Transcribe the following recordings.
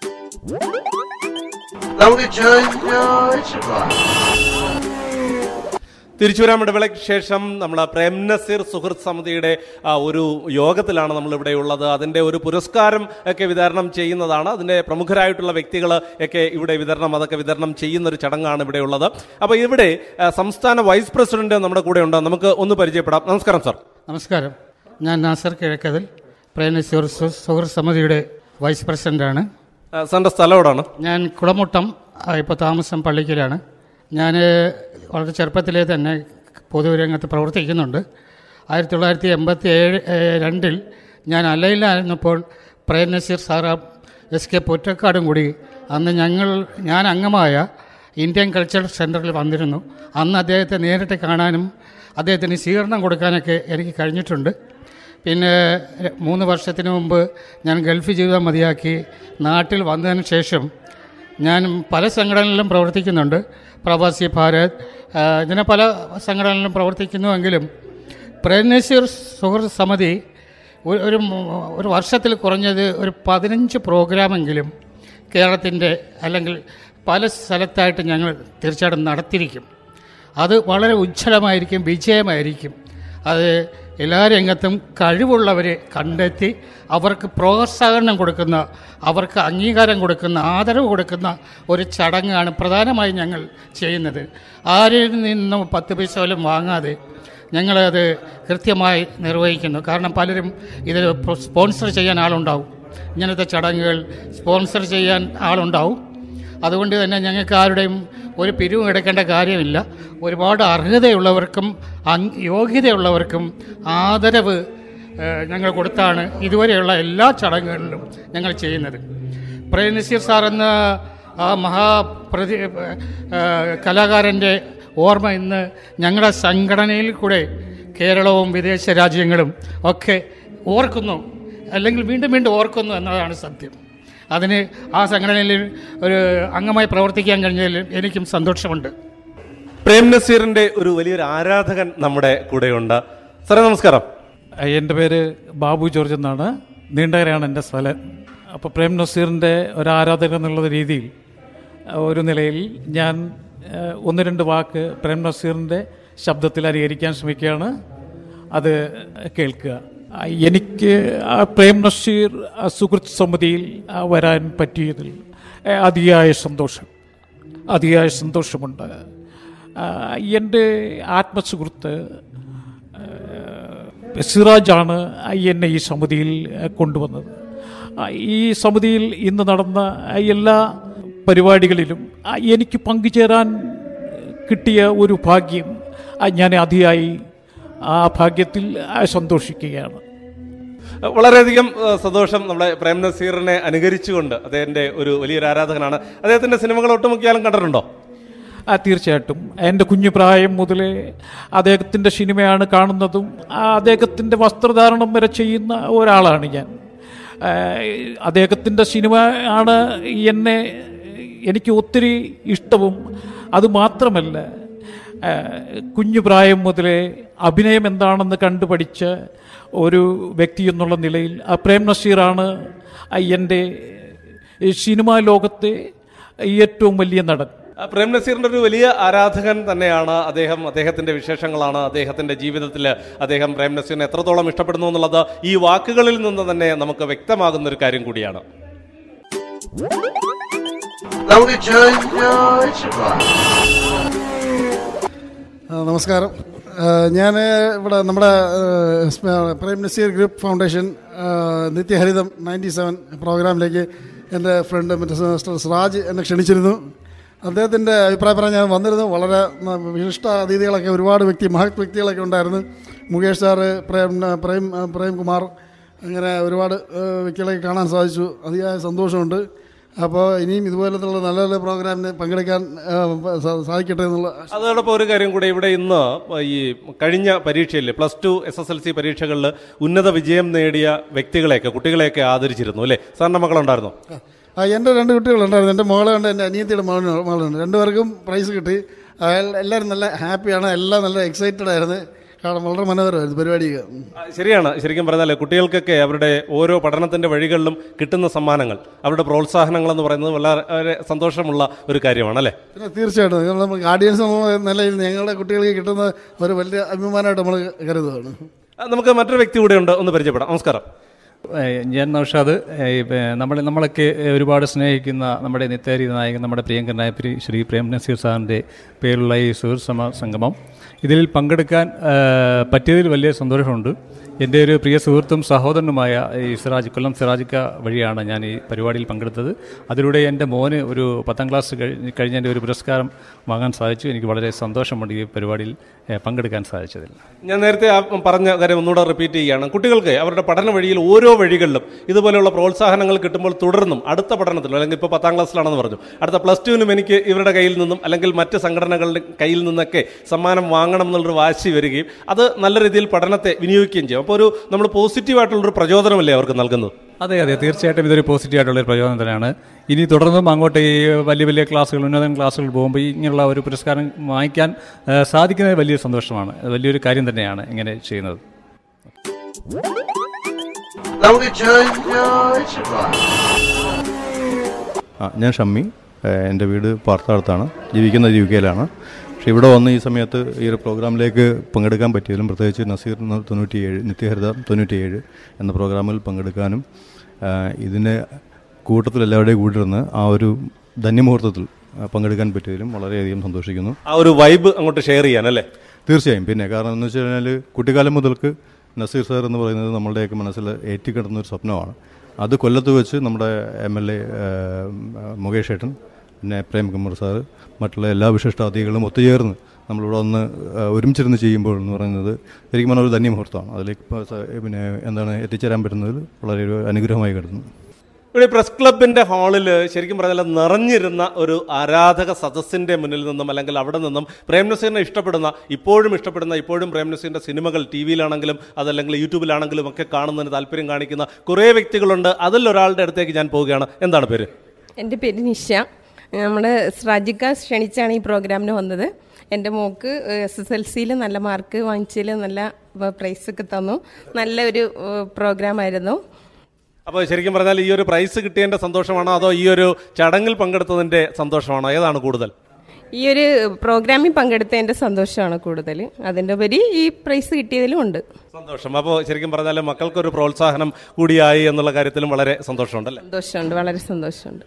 നമുക്ക് ചോദിച്ചു തിരിച്ചു വരാൻ ഇടവേളയ്ക്ക് ശേഷം നമ്മൾ പ്രേം നസീർ സുഹൃത്ത് സമിതിയുടെ ആ, ഒരു യോഗത്തിലാണ് നമ്മൾ ഇവിടെ ഉള്ളത് അതിന്റെ ഒരു പുരസ്കാരം ഒക്കെ വിതരണം ചെയ്യുന്നതാണ് അതിന്റെ പ്രമുഖരായിട്ടുള്ള വ്യക്തികൾ ഒക്കെ ഇവിടെ വിതരണം അതൊക്കെ വിതരണം ചെയ്യുന്ന ഒരു ചടങ്ങാണ് ഇവിടെ ഉള്ളത് അപ്പോൾ ഇവിടെ ആ, സംസ്ഥാന വൈസ് പ്രസിഡന്റ് നമ്മുടെ കൂടെ ഉണ്ട് നമുക്ക് ഒന്ന് പരിചയപ്പെടാം നമസ്കാരം സാർ നമസ്കാരം ഞാൻ നാസർ കിഴക്കതിൽ പ്രേനസൂർ സുഹൃത്ത് സമിതിയുടെ വൈസ് പ്രസിഡന്റാണ് ആ, സാറിന്റെ സ്ഥലം എവിടാണ് ഞാൻ കുളമുട്ടം ഇപ്പോൾ താമസം പള്ളിക്കലാണ് ഞാൻ വളരെ ചെറുപ്പത്തിലേ തന്നെ പൊതുരംഗത്ത് പ്രവർത്തിക്കുന്നുണ്ട് ആയിരത്തി തൊള്ളായിരത്തി എൺപത്തി ഏഴ് രണ്ടിൽ ഞാൻ അലയിലായിരുന്നപ്പോൾ പ്രേം നസീർ സാറാം എസ് കെ പൊറ്റക്കാടും കൂടി അന്ന് ഞങ്ങൾ ഞാൻ അംഗമായ ഇന്ത്യൻ കൾച്ചറൽ സെൻറ്ററിൽ വന്നിരുന്നു അന്ന് അദ്ദേഹത്തെ നേരിട്ട് കാണാനും അദ്ദേഹത്തിന് സ്വീകരണം കൊടുക്കാനൊക്കെ എനിക്ക് കഴിഞ്ഞിട്ടുണ്ട് പിന്നെ ര- മൂന്ന് വർഷത്തിന് മുമ്പ് ഞാൻ ഗൾഫ് ജീവിതം മതിയാക്കി നാട്ടിൽ വന്നതിന് ശേഷം ഞാൻ പല സംഘടനകളിലും പ്രവർത്തിക്കുന്നുണ്ട് പ്രവാസി ഭാരത് ആ, ഇങ്ങനെ പല സംഘടനകളിലും പ്രവർത്തിക്കുന്നുവെങ്കിലും പ്രേംനസീർ സുഹൃത്ത് സമിതി ഒരു ഒരു മു- ഒരു വർഷത്തിൽ കുറഞ്ഞത് ഒരു പതിനഞ്ച് പ്രോഗ്രാമെങ്കിലും കേരളത്തിൻ്റെ അല്ലെങ്കിൽ പല സ്ഥലത്തായിട്ട് ഞങ്ങൾ തീർച്ചയായിട്ടും നടത്തിയിരിക്കും അത് വളരെ ഉജ്ജ്വലമായിരിക്കും വിജയമായിരിക്കും അത് എല്ലാ രംഗത്തും കഴിവുള്ളവരെ കണ്ടെത്തി അവർക്ക് പ്രോത്സാഹനം കൊടുക്കുന്ന അവർക്ക് അംഗീകാരം കൊടുക്കുന്ന ആദരവ് കൊടുക്കുന്ന ഒരു ചടങ്ങാണ് പ്രധാനമായും ഞങ്ങൾ ചെയ്യുന്നത് ആരിൽ നിന്നും പത്ത് പൈസ പോലും വാങ്ങാതെ ഞങ്ങളത് കൃത്യമായി നിർവഹിക്കുന്നു കാരണം പലരും ഇത് സ്പോൺസർ ചെയ്യാൻ ആളുണ്ടാവും ഇങ്ങനത്തെ ചടങ്ങുകൾ സ്പോൺസർ ചെയ്യാൻ ആളുണ്ടാവും അതുകൊണ്ട് തന്നെ ഞങ്ങൾക്ക് ആരുടെയും ഒരു പിരിവും എടുക്കേണ്ട കാര്യമില്ല ഒരുപാട് അർഹതയുള്ളവർക്കും അങ് യോഗ്യതയുള്ളവർക്കും ആദരവ് ഏഹ്, ഞങ്ങൾ കൊടുത്താണ് ഇതുവരെയുള്ള എല്ലാ ചടങ്ങുകളിലും ഞങ്ങൾ ചെയ്യുന്നത് പ്രേം നസീർ സാർ എന്ന ആ മഹാപ്രതി ഏഹ്, കലാകാരൻ്റെ ഓർമ്മ ഇന്ന് ഞങ്ങളുടെ സംഘടനയിൽ കൂടെ കേരളവും വിദേശ രാജ്യങ്ങളും ഒക്കെ ഓർക്കുന്നു അല്ലെങ്കിൽ വീണ്ടും വീണ്ടും ഓർക്കുന്നു എന്നതാണ് സത്യം അതിന് ആ സംഘടനയിൽ ഒരു അംഗമായി പ്രവർത്തിക്കാൻ കഴിഞ്ഞതിൽ എനിക്കും സന്തോഷമുണ്ട് പ്രേം നസീറിന്റെ ഒരു വലിയൊരു ആരാധകൻ നമ്മുടെ കൂടെയുണ്ട് സാറേ നമസ്കാരം എൻ്റെ പേര് ബാബു ജോർജ് എന്നാണ് നീണ്ടകരയാണ് എൻ്റെ സ്ഥലം അപ്പോൾ പ്രേം നസീറിൻ്റെ ഒരു ആരാധകൻ എന്നുള്ള രീതിയിൽ അഹ് ഒരു നിലയിൽ ഞാൻ അഹ് ഒന്ന് രണ്ട് വാക്ക് പ്രേം നസീറിൻ്റെ ശബ്ദത്തിൽ അനുകരിക്കാൻ ശ്രമിക്കുകയാണ് അത് കേൾക്കുക ആ, എനിക്ക് ആ പ്രേം നസീർ ആ സുഹൃത്ത് സമിതിയിൽ ആ വരാൻ പറ്റിയതിൽ അഹ് അതിയായ സന്തോഷം അതിയായ സന്തോഷമുണ്ട് ആ, എൻ്റെ ആത്മസുഹൃത്ത് ഏഹ് സിറാജാണ് എന്നെ ഈ സമിതിയിൽ ഏഹ് കൊണ്ടുവന്നത് ആ, ഈ സമിതിയിൽ ഇന്ന് നടന്ന എല്ലാ പരിപാടികളിലും ആ, എനിക്ക് പങ്കുചേരാൻ കിട്ടിയ ഒരു ഭാഗ്യം ആ, ഞാൻ അതിയായി ആ ഭാഗ്യത്തിൽ ആ, സന്തോഷിക്കുകയാണ് വളരെയധികം ഏഹ്, സന്തോഷം നമ്മുടെ പ്രേം നസീറിനെ അനുകരിച്ചുകൊണ്ട് അദ്ദേഹത്തിന്റെ ഒരു വലിയൊരു ആരാധകനാണ് അദ്ദേഹത്തിന്റെ സിനിമകൾ ഒട്ടുമുക്കിയാലും കണ്ടിട്ടുണ്ടോ ആ തീർച്ചയായിട്ടും എൻ്റെ കുഞ്ഞു പ്രായം മുതലേ അദ്ദേഹത്തിൻ്റെ സിനിമയാണ് കാണുന്നതും ആ അദ്ദേഹത്തിൻ്റെ വസ്ത്രധാരണം വരെ ചെയ്യുന്ന ഒരാളാണ് ഞാൻ ആ, അദ്ദേഹത്തിൻ്റെ സിനിമ ആണ് എന്നെ എനിക്ക് ഒത്തിരി ഇഷ്ടവും അതുമാത്രമല്ല ആ, കുഞ്ഞു പ്രായം മുതലേ അഭിനയം എന്താണെന്ന് കണ്ടുപഠിച്ച ഒരു വ്യക്തി എന്നുള്ള നിലയിൽ ആ പ്രേം നസീറാണ് ആ എൻ്റെ ഈ സിനിമാ ലോകത്തെ ഏറ്റവും വലിയ നടൻ ആ, പ്രേം നസീറിന്റെ ഒരു വലിയ ആരാധകൻ തന്നെയാണ് അദ്ദേഹം അദ്ദേഹത്തിന്റെ വിശേഷങ്ങളാണ് അദ്ദേഹത്തിന്റെ ജീവിതത്തിൽ അദ്ദേഹം പ്രേം നസീറിനെ എത്രത്തോളം ഇഷ്ടപ്പെടുന്നു എന്നുള്ളത് ഈ വാക്കുകളിൽ നിന്ന് തന്നെ നമുക്ക് വ്യക്തമാകുന്ന ഒരു കാര്യം കൂടിയാണ് നമുക്ക് ചോദിച്ചു ആ, നമസ്കാരം ഞാൻ ഇവിടെ നമ്മുടെ ആ, സ്മ- പ്രേം നസീർ ഗ്രൂപ്പ് ഫൗണ്ടേഷൻ ആ, നിത്യഹരിതം നയൻറ്റി സെവൻ പ്രോഗ്രാമിലേക്ക് എൻ്റെ ഫ്രണ്ട് മറ്റേ മിസ്റ്റർ സിറാജ് എന്നെ ക്ഷണിച്ചിരുന്നു അദ്ദേഹത്തിൻ്റെ അഭിപ്രായം പറയാൻ ഞാൻ വന്നിരുന്നു വളരെ ന- വിശിഷ്ട അതിഥികളൊക്കെ ഒരുപാട് വ്യക്തി മഹത് വ്യക്തികളൊക്കെ ഉണ്ടായിരുന്നു മുകേഷ് സാറ് പ്രേം പ്രേം പ്രേംകുമാർ അങ്ങനെ ഒരുപാട് ആ, വ്യക്തികളെ കാണാൻ സാധിച്ചു അതിയായ സന്തോഷമുണ്ട് അപ്പോൾ ഇനിയും ഇതുപോലത്തുള്ള നല്ല നല്ല പ്രോഗ്രാമിന് പങ്കെടുക്കാൻ ആ, സാ- സാധിക്കട്ടെ എന്നുള്ള അതോടൊപ്പം ഒരു കാര്യം കൂടെ ഇവിടെ ഇന്ന് ഈ കഴിഞ്ഞ പരീക്ഷയിൽ plus two S S L C പരീക്ഷകളിൽ ഉന്നത വിജയം നേടിയ വ്യക്തികളെയൊക്കെ കുട്ടികളെയൊക്കെ ആദരിച്ചിരുന്നു അല്ലേ സാറിന്റെ മക്കളുണ്ടായിരുന്നോ ആ എൻ്റെ രണ്ട് കുട്ടികളുണ്ടായിരുന്നു എൻ്റെ മോളുണ്ട് എൻ്റെ അനിയത്തിയുടെ മകനും മകളുണ്ട് രണ്ടുപേർക്കും പ്രൈസ് കിട്ടി ആ, എൽ- എല്ലാവരും നല്ല ഹാപ്പിയാണ് എല്ലാം നല്ല എക്സൈറ്റഡ് ആയിരുന്നു കാണാൻ വളരെ മനോഹരമായിരുന്നു പരിപാടിയൊക്കെ ആ, ശരിയാണ് ശരിക്കും പറഞ്ഞാൽ കുട്ടികൾക്കൊക്കെ അവരുടെ ഓരോ പഠനത്തിന്റെ വഴികളിലും കിട്ടുന്ന സമ്മാനങ്ങൾ അവരുടെ പ്രോത്സാഹനങ്ങൾ എന്ന് പറയുന്നത് വളരെ സന്തോഷമുള്ള ഒരു കാര്യമാണ് അല്ലേ പിന്നെ തീർച്ചയായിട്ടും നമ്മൾ നമുക്ക് ഓഡിയൻസ് എന്നുള്ള നിലയിൽ ഞങ്ങളുടെ കുട്ടികൾക്ക് കിട്ടുന്ന ഒരു വലിയ അഭിമാനമായിട്ട് നമ്മൾ കരുതുകയാണ് ആ, നമുക്ക് മറ്റൊരു വ്യക്തി കൂടെ ഉണ്ട് ഒന്ന് പരിചയപ്പെടാം നമസ്കാരം ഏഹ് ഞാൻ നൗഷാദ് നമ്മൾ നമ്മളൊക്കെ ഒരുപാട് സ്നേഹിക്കുന്ന നമ്മുടെ നിത്യാരി നായകൻ നമ്മുടെ പ്രിയങ്കരനായ പ്രി- ശ്രീ പ്രേം നസീർ സാറിൻ്റെ പേരുള്ള ഈ സുഹൃത്ത് സമ സംഗമം ഇതിൽ പങ്കെടുക്കാൻ ഏഹ് പറ്റിയതിൽ വലിയ സന്തോഷമുണ്ട് എൻ്റെ ഒരു പ്രിയ സുഹൃത്തും സഹോദരനുമായ ഈ സിറാജ് കൊല്ലം സിറാജിക്ക വഴിയാണ് ഞാൻ ഈ പരിപാടിയിൽ പങ്കെടുത്തത് അതിലൂടെ എൻ്റെ മോന് ഒരു പത്താം ക്ലാസ് കഴിഞ്ഞ് കഴിഞ്ഞതിൻ്റെ ഒരു പുരസ്കാരം വാങ്ങാൻ സാധിച്ചു എനിക്ക് വളരെ സന്തോഷമുണ്ട് ഈ പരിപാടിയിൽ ഏഹ് പങ്കെടുക്കാൻ സാധിച്ചതിൽ ഞാൻ നേരത്തെ ആ പറഞ്ഞ കാര്യം ഒന്നുകൂടെ റിപ്പീറ്റ് ചെയ്യുകയാണ് കുട്ടികൾക്ക് അവരുടെ പഠന വഴിയിൽ ഓരോ വഴികളിലും ഇതുപോലെയുള്ള പ്രോത്സാഹനങ്ങൾ കിട്ടുമ്പോൾ തുടർന്നും അടുത്ത പഠനത്തിലും അല്ലെങ്കിൽ ഇപ്പോൾ പത്താം ക്ലാസ്സിലാണെന്ന് പറഞ്ഞു അടുത്ത പ്ലസ് ടുവിനും എനിക്ക് ഇവരുടെ കയ്യിൽ നിന്നും അല്ലെങ്കിൽ മറ്റ് സംഘടനകളുടെ കയ്യിൽ നിന്നൊക്കെ സമ്മാനം വാങ്ങണം എന്നുള്ളൊരു വാശി വരികയും അത് നല്ല രീതിയിൽ പഠനത്തെ വിനിയോഗിക്കുകയും ചെയ്യും അപ്പോൾ ഒരു നമ്മൾ പോസിറ്റീവായിട്ടുള്ളൊരു പ്രചോദനമല്ലേ അവർക്ക് നൽകുന്നത് അതെ അതെ തീർച്ചയായിട്ടും ഇതൊരു പോസിറ്റീവ് ആയിട്ടുള്ള ഒരു പ്രചോദനം തന്നെയാണ് ഇനി തുടർന്നും അങ്ങോട്ട് ഈ വലിയ വലിയ ക്ലാസ്സുകൾ ഉന്നത ക്ലാസ്സുകൾ പോകുമ്പോൾ ഈ ഇങ്ങനെയുള്ള ഒരു പുരസ്കാരം വാങ്ങിക്കാൻ ആ, സാധിക്കുന്നത് വലിയ സന്തോഷമാണ് അത് വലിയൊരു കാര്യം തന്നെയാണ് ഇങ്ങനെ ചെയ്യുന്നത് നമുക്ക് ചോദിച്ചു പോവാം ആ ഞാൻ ഷമ്മി ഏഹ് എൻ്റെ വീട് പാർത്താടത്താണ് ജീവിക്കുന്നത് യു കെയിലാണ് പക്ഷേ ഇവിടെ വന്ന് ഈ സമയത്ത് ഈ ഒരു പ്രോഗ്രാമിലേക്ക് പങ്കെടുക്കാൻ പറ്റിയതിലും പ്രത്യേകിച്ച് നസീർ ന- തൊണ്ണൂറ്റിയേഴ് നിത്യഹരിത തൊണ്ണൂറ്റിയേഴ് എന്ന പ്രോഗ്രാമിൽ പങ്കെടുക്കാനും ആഹ് ഇതിൻ്റെ കൂട്ടത്തിൽ എല്ലാവരുടെയും കൂടിയിരുന്ന് ആ ഒരു ധന്യമുഹൂർത്തത്തിൽ ആ, പങ്കെടുക്കാൻ പറ്റിയതിലും വളരെയധികം സന്തോഷിക്കുന്നു ആ ഒരു വൈബ് അങ്ങോട്ട് ഷെയർ ചെയ്യാൻ അല്ലേ തീർച്ചയായും പിന്നെ കാരണം എന്ന് വെച്ച് കഴിഞ്ഞാൽ കുട്ടിക്കാലം മുതൽക്ക് നസീർ സാർ എന്ന് പറയുന്നത് നമ്മളുടെയൊക്കെ മനസ്സിൽ ഏറ്റിക്കിടന്ന ഒരു സ്വപ്നമാണ് അത് കൊല്ലത്ത് വെച്ച് നമ്മുടെ എം എൽ എ മുകേഷ് ഏട്ടൻ പിന്നെ പ്രേംകുമാർ സാറ് മറ്റുള്ള എല്ലാ വിശിഷ്ടാതിഥികളും ഒത്തുചേർന്ന് നമ്മളിവിടെ ഒന്ന് ആ, ഒരുമിച്ചിരുന്ന് ചെയ്യുമ്പോൾ എന്ന് പറയുന്നത് ശരിക്കും പറഞ്ഞാൽ ഒരു ധന്യമുഹൂർത്തമാണ് അതിലേക്ക് ഇപ്പോൾ സ- പിന്നെ എന്താണ് എത്തിച്ചേരാൻ പറ്റുന്നതിൽ വളരെ ഒരു അനുഗ്രഹമായി കരുതുന്നു ഇവിടെ പ്രസ് ക്ലബിന്റെ ഹാളിൽ ശരിക്കും പറഞ്ഞാൽ നിറഞ്ഞിരുന്ന ഒരു ആരാധക സദസ്സിന്റെ മുന്നിൽ നിന്നും അല്ലെങ്കിൽ അവിടെ നിന്നും പ്രേം നസീറിനെ ഇഷ്ടപ്പെടുന്ന ഇപ്പോഴും ഇഷ്ടപ്പെടുന്ന ഇപ്പോഴും പ്രേം നസീറിന്റെ സിനിമകൾ ടി വിയിലാണെങ്കിലും അതല്ലെങ്കിൽ യൂട്യൂബിലാണെങ്കിലും ഒക്കെ കാണുന്നതിന് താല്പര്യം കാണിക്കുന്ന കുറേ വ്യക്തികളുണ്ട് അതിൽ ഒരാളുടെ അടുത്തേക്ക് ഞാൻ പോവുകയാണ് എന്താണ് പേര് എൻ്റെ പേര് നിഷ നമ്മുടെ സ്രാജിക്ക ക്ഷണിച്ചാണ് ഈ പ്രോഗ്രാമിന് വന്നത് എൻ്റെ മോക്ക് എസ് എസ് എൽ സിയിൽ നല്ല മാർക്ക് വാങ്ങിച്ചതിൽ നല്ല പ്രൈസൊക്കെ തന്നു നല്ല ഒരു പ്രോഗ്രാമായിരുന്നു അപ്പോൾ ശരിക്കും പറഞ്ഞാൽ ഈ ഒരു പ്രൈസ് കിട്ടിയതിന്റെ സന്തോഷമാണോ അതോ ഈ ഒരു ചടങ്ങിൽ പങ്കെടുത്തതിന്റെ സന്തോഷമാണോ ഏതാണ് കൂടുതൽ ഈ ഒരു പ്രോഗ്രാമിൽ പങ്കെടുത്തതിൻ്റെ സന്തോഷമാണ് കൂടുതൽ അതിൻ്റെ ഉപരി ഈ പ്രൈസ് കിട്ടിയതിലും ഉണ്ട് സന്തോഷം അപ്പോൾ ശരിക്കും പറഞ്ഞാൽ മക്കൾക്കൊരു പ്രോത്സാഹനം കൂടിയായി എന്നുള്ള കാര്യത്തിലും വളരെ സന്തോഷമുണ്ടല്ലേ സന്തോഷമുണ്ട് വളരെ സന്തോഷമുണ്ട്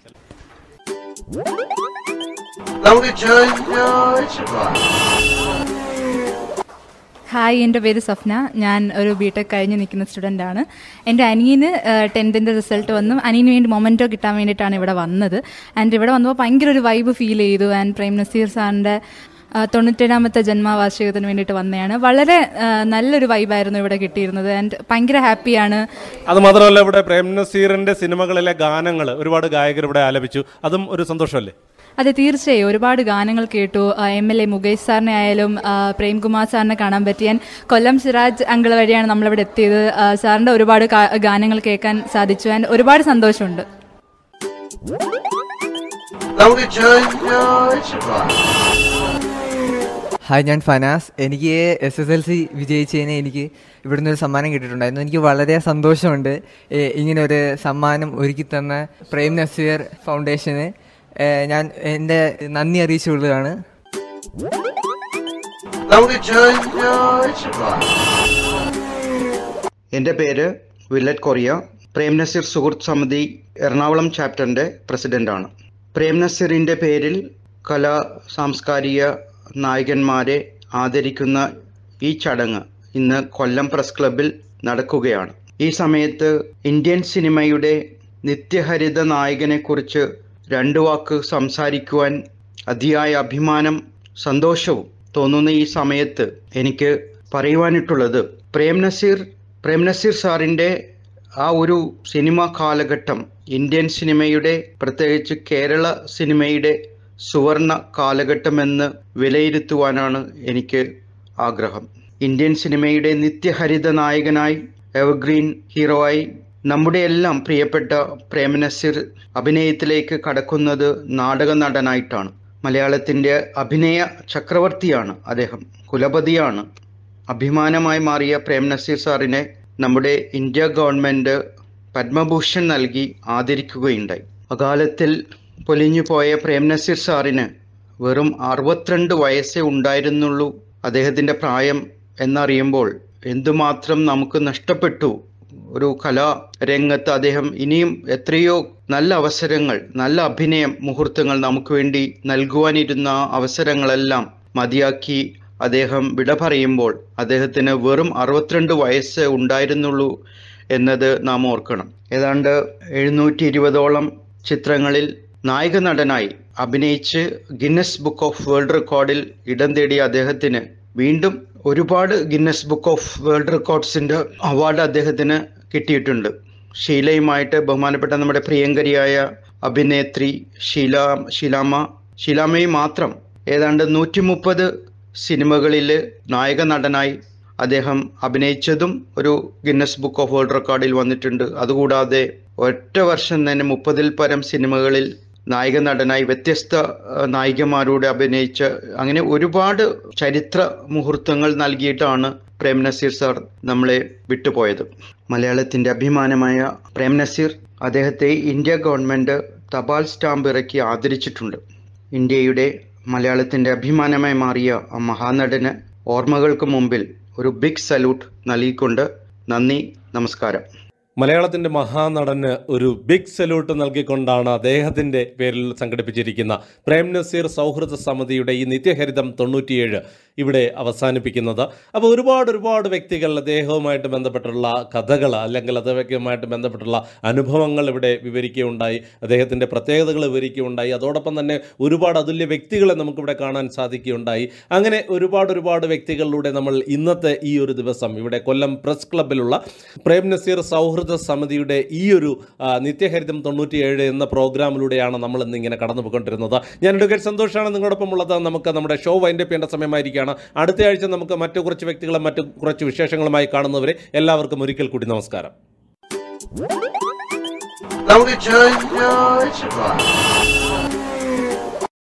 നമുക്ക് ചോദിച്ചു പോവാം ഹായ് എൻ്റെ പേര് സഫ്ന ഞാൻ ഒരു ബിടെക് കഴിഞ്ഞ് നിൽക്കുന്ന സ്റ്റുഡൻ്റ് ആണ് എൻ്റെ അനിയന് ടെൻത്തിൻ്റെ റിസൾട്ട് വന്നു അനിയന് വേണ്ടി മൊമെൻറ്റോ കിട്ടാൻ വേണ്ടിയിട്ടാണ് ഇവിടെ വന്നത് ആൻഡ് ഇവിടെ വന്നപ്പോൾ ഭയങ്കര ഒരു വൈബ് ഫീൽ ചെയ്തു ആൻഡ് പ്രേം നസീർ സാറിൻ്റെ തൊണ്ണൂറ്റേഴാമത്തെ ജന്മവാർഷികത്തിന് വേണ്ടിയിട്ട് വന്നതാണ് വളരെ ആ, നല്ലൊരു വൈബായിരുന്നു ഇവിടെ കിട്ടിയിരുന്നത് ആൻഡ് ഭയങ്കര ഹാപ്പിയാണ് അത് മാത്രമല്ല ഇവിടെ പ്രേം നസീറിന്റെ സിനിമകളിലെ ഗാനങ്ങൾ ഒരുപാട് ഗായകർ ഇവിടെ ആലപിച്ചു അതും ഒരു സന്തോഷമല്ലേ അതെ തീർച്ചയായും ഒരുപാട് ഗാനങ്ങൾ കേട്ടു എം എൽ എ മുകേഷ് സാറിനെ ആയാലും ആ, പ്രേംകുമാർ സാറിനെ കാണാൻ പറ്റി ഞാൻ കൊല്ലം സിറാജ് അങ്കിൾ വഴിയാണ് നമ്മളിവിടെ എത്തിയത് ആ, സാറിന്റെ ഒരുപാട് കാ- ഗാനങ്ങൾ കേൾക്കാൻ സാധിച്ചു ആൻഡ് ഒരുപാട് സന്തോഷമുണ്ട് നമുക്ക് ചോദിച്ചു പോവാം ഹായ് ഞാൻ ഫനാസ് എനിക്ക് എസ് എസ് എൽ സി വിജയിച്ചതിന് എനിക്ക് ഇവിടുന്ന് ഒരു സമ്മാനം കിട്ടിയിട്ടുണ്ടായിരുന്നു എനിക്ക് വളരെ സന്തോഷമുണ്ട് ഏ, ഇങ്ങനെ ഒരു സമ്മാനം ഒരുക്കി തന്ന പ്രേം നസീർ ഫൗണ്ടേഷന് ഏ, ഞാൻ എൻ്റെ നന്ദി അറിയിച്ചുകൊള്ളുകയാണ് നമുക്ക് ചോദിച്ചു പോവാം എൻ്റെ പേര് വില്ലറ്റ് കൊറിയ പ്രേം നസീർ സുഹൃത്ത് സമിതി എറണാകുളം ചാപ്റ്ററിൻ്റെ പ്രസിഡൻ്റാണ് പ്രേം നസീറിൻ്റെ പേരിൽ കലാ സാംസ്കാരിക നായകന്മാരെ ആദരിക്കുന്ന ഈ ചടങ്ങ് ഇന്ന് കൊല്ലം പ്രസ് ക്ലബിൽ നടക്കുകയാണ് ഈ സമയത്ത് ഇന്ത്യൻ സിനിമയുടെ നിത്യഹരിത നായകനെക്കുറിച്ച് രണ്ടു വാക്ക് സംസാരിക്കുവാൻ അതിയായ അഭിമാനം സന്തോഷവും തോന്നുന്ന ഈ സമയത്ത് എനിക്ക് പറയുവാനിട്ടുള്ളത് പ്രേം നസീർ പ്രേം നസീർ സാറിൻ്റെ ആ ഒരു സിനിമ കാലഘട്ടം ഇന്ത്യൻ സിനിമയുടെ പ്രത്യേകിച്ച് കേരള സിനിമയുടെ സുവർണ കാലഘട്ടമെന്ന് വിലയിരുത്തുവാനാണ് എനിക്ക് ആഗ്രഹം ഇന്ത്യൻ സിനിമയുടെ നിത്യഹരിത നായകനായി എവർഗ്രീൻ ഹീറോയായി നമ്മുടെ എല്ലാം പ്രിയപ്പെട്ട പ്രേമനസിർ അഭിനയത്തിലേക്ക് കടക്കുന്നത് നാടക നടനായിട്ടാണ് മലയാളത്തിൻ്റെ അഭിനയ ചക്രവർത്തിയാണ് അദ്ദേഹം കുലപതിയാണ് അഭിമാനമായി മാറിയ പ്രേം നസീർ സാറിനെ നമ്മുടെ ഇന്ത്യ ഗവൺമെൻറ് പത്മഭൂഷൺ നൽകി ആദരിക്കുകയുണ്ടായി അകാലത്തിൽ പൊലിഞ്ഞു പോയ പ്രേം നസീർ സാറിന് വെറും അറുപത്തിരണ്ട് വയസ്സേ ഉണ്ടായിരുന്നുള്ളൂ അദ്ദേഹത്തിൻ്റെ പ്രായം എന്നറിയുമ്പോൾ എന്തുമാത്രം നമുക്ക് നഷ്ടപ്പെട്ടു ഒരു കലാ രംഗത്ത് അദ്ദേഹം ഇനിയും എത്രയോ നല്ല അവസരങ്ങൾ നല്ല അഭിനയം മുഹൂർത്തങ്ങൾ നമുക്ക് വേണ്ടി നൽകുവാനിരുന്ന ആ അവസരങ്ങളെല്ലാം മതിയാക്കി അദ്ദേഹം വിട പറയുമ്പോൾ അദ്ദേഹത്തിന് വെറും അറുപത്തിരണ്ട് വയസ്സ് ഉണ്ടായിരുന്നുള്ളൂ എന്നത് നാം ഓർക്കണം ഏതാണ്ട് എഴുന്നൂറ്റി ഇരുപതോളം ചിത്രങ്ങളിൽ നായക നടനായി അഭിനയിച്ച് ഗിന്നസ് ബുക്ക് ഓഫ് വേൾഡ് റെക്കോർഡിൽ ഇടം തേടിയ അദ്ദേഹത്തിന് വീണ്ടും ഒരുപാട് ഗിന്നസ് ബുക്ക് ഓഫ് വേൾഡ് റെക്കോർഡ്സിന്റെ അവാർഡ് അദ്ദേഹത്തിന് കിട്ടിയിട്ടുണ്ട് ഷീലയുമായിട്ട് ബഹുമാനപ്പെട്ട നമ്മുടെ പ്രിയങ്കരിയായ അഭിനേത്രി ഷീല ഷീലാമ്മ ഷീലാമ്മയും മാത്രം ഏതാണ്ട് നൂറ്റി മുപ്പത് സിനിമകളിൽ നായക നടനായി അദ്ദേഹം അഭിനയിച്ചതും ഒരു ഗിന്നസ് ബുക്ക് ഓഫ് വേൾഡ് റെക്കോർഡിൽ വന്നിട്ടുണ്ട് അതുകൂടാതെ ഒറ്റ വർഷം തന്നെ മുപ്പതിൽ പരം സിനിമകളിൽ നായക നടനായി വ്യത്യസ്ത അഹ്, നായികമാരോട് അഭിനയിച്ച അങ്ങനെ ഒരുപാട് ചരിത്ര മുഹൂർത്തങ്ങൾ നൽകിയിട്ടാണ് പ്രേം നസീർ സാർ നമ്മളെ വിട്ടുപോയത് മലയാളത്തിന്റെ അഭിമാനമായ പ്രേം നസീർ അദ്ദേഹത്തെ ഇന്ത്യ ഗവൺമെന്റ് തപാൽ സ്റ്റാമ്പ് ഇറക്കി ആദരിച്ചിട്ടുണ്ട് ഇന്ത്യയുടെ മലയാളത്തിന്റെ അഭിമാനമായി മാറിയ ആ മഹാനടന് ഓർമ്മകൾക്ക് മുമ്പിൽ ഒരു ബിഗ് സല്യൂട്ട് നൽകിക്കൊണ്ട് നന്ദി നമസ്കാരം മലയാളത്തിന്റെ മഹാനടന് ഒരു ബിഗ് സല്യൂട്ട് നൽകിക്കൊണ്ടാണ് അദ്ദേഹത്തിന്റെ പേരിൽ സംഘടിപ്പിച്ചിരിക്കുന്ന പ്രേം നസീർ സൗഹൃദ സമിതിയുടെ ഈ നിത്യഹരിതം തൊണ്ണൂറ്റിയേഴ് ഇവിടെ അവസാനിപ്പിക്കുന്നത് അപ്പോൾ ഒരുപാട് ഒരുപാട് വ്യക്തികൾ അദ്ദേഹവുമായിട്ട് ബന്ധപ്പെട്ടുള്ള കഥകൾ അല്ലെങ്കിൽ അദ്ദേഹവുമായിട്ട് ബന്ധപ്പെട്ടുള്ള അനുഭവങ്ങൾ ഇവിടെ വിവരിക്കുകയുണ്ടായി അദ്ദേഹത്തിൻ്റെ പ്രത്യേകതകൾ വിവരിക്കുകയുണ്ടായി അതോടൊപ്പം തന്നെ ഒരുപാട് അതുല്യ വ്യക്തികളെ നമുക്കിവിടെ കാണാൻ സാധിക്കുകയുണ്ടായി അങ്ങനെ ഒരുപാട് ഒരുപാട് വ്യക്തികളിലൂടെ നമ്മൾ ഇന്നത്തെ ഈ ഒരു ദിവസം ഇവിടെ കൊല്ലം പ്രസ് ക്ലബിലുള്ള പ്രേം നസീർ സൗഹൃദ സമിതിയുടെ ഈ ഒരു ആ, നിത്യഹരിതം തൊണ്ണൂറ്റിയേഴ് എന്ന പ്രോഗ്രാമിലൂടെയാണ് നമ്മൾ ഇന്ന് ഇങ്ങനെ കടന്നു പോയിക്കൊണ്ടിരുന്നത് ഞാൻ അഡ്വക്കേറ്റ് സന്തോഷാണ് നിങ്ങളോടൊപ്പം ഉള്ളത് നമുക്ക് നമ്മുടെ ഷോ വൈൻഡപ്പ് ചെയ്യേണ്ട സമയമായിരിക്കുകയാണ് അടുത്ത ആഴ്ച നമുക്ക് മറ്റു കുറച്ച് വ്യക്തികളും മറ്റു കുറച്ച് വിശേഷങ്ങളുമായി കാണുന്നവരെ എല്ലാവർക്കും ഒരിക്കൽ കൂടി നമസ്കാരം Danke schön, Deutschland.